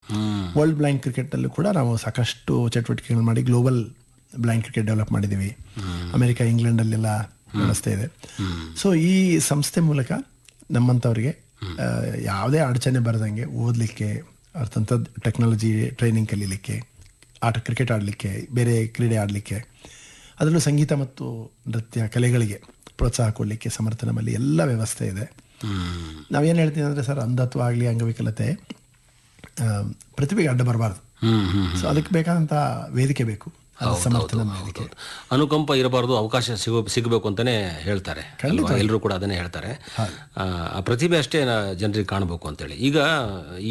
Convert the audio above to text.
world blind ಕ್ರಿಕೆಟಲ್ಲೂ ಕೂಡ ನಾವು ಸಾಕಷ್ಟು ಚಟುವಟಿಕೆಗಳು ಮಾಡಿ ಗ್ಲೋಬಲ್ ಬ್ಲೈಂಡ್ ಕ್ರಿಕೆಟ್ ಡೆವಲಪ್ ಮಾಡಿದ್ದೀವಿ ಅಮೆರಿಕ ಇಂಗ್ಲೆಂಡಲ್ಲೆಲ್ಲ ವ್ಯವಸ್ಥೆ ಇದೆ ಸೊ ಈ ಸಂಸ್ಥೆ ಮೂಲಕ ನಮ್ಮಂಥವ್ರಿಗೆ ಆ, ಯಾವುದೇ ಅಡಚಣೆ ಬರದಂಗೆ ಓದಲಿಕ್ಕೆ ಅರ್ಥಂಥ ಟೆಕ್ನಾಲಜಿ ಟ್ರೈನಿಂಗ್ ಕಲೀಲಿಕ್ಕೆ ಆಟ ಕ್ರಿಕೆಟ್ ಆಡಲಿಕ್ಕೆ ಬೇರೆ ಕ್ರೀಡೆ ಆಡಲಿಕ್ಕೆ ಅದರಲ್ಲೂ ಸಂಗೀತ ಮತ್ತು ನೃತ್ಯ ಕಲೆಗಳಿಗೆ ಪ್ರೋತ್ಸಾಹ ಕೊಡಲಿಕ್ಕೆ ಸಮರ್ಥ ನಮ್ಮಲ್ಲಿ ಎಲ್ಲ ವ್ಯವಸ್ಥೆ ಇದೆ ನಾವೇನು ಹೇಳ್ತೀವಿ ಅಂದರೆ ಸರ್ ಅಂಧತ್ವ ಆಗಲಿ ಅಂಗವಿಕಲತೆ ಆ, ಪ್ರತಿಭೆಗೆ ಅಡ್ಡ ಬರಬಾರ್ದು ಹ್ಮ್ ಹ್ಮ್ ಸೊ ಅದಕ್ಕೆ ಬೇಕಾದಂಥ ವೇದಿಕೆ ಬೇಕು ಅದು ಸಮರ್ಥ ನಮ್ಮ ವೇದಿಕೆ ಅನುಕಂಪ ಇರಬಾರ್ದು ಅವಕಾಶ ಸಿಗೋ ಸಿಗಬೇಕು ಅಂತಾನೆ ಹೇಳ್ತಾರೆ ಎಲ್ಲರೂ ಕೂಡ ಅದನ್ನೇ ಹೇಳ್ತಾರೆ ಆ, ಆ ಪ್ರತಿಭೆ ಅಷ್ಟೇ ಜನರಿಗೆ ಕಾಣಬೇಕು ಅಂತೇಳಿ ಈಗ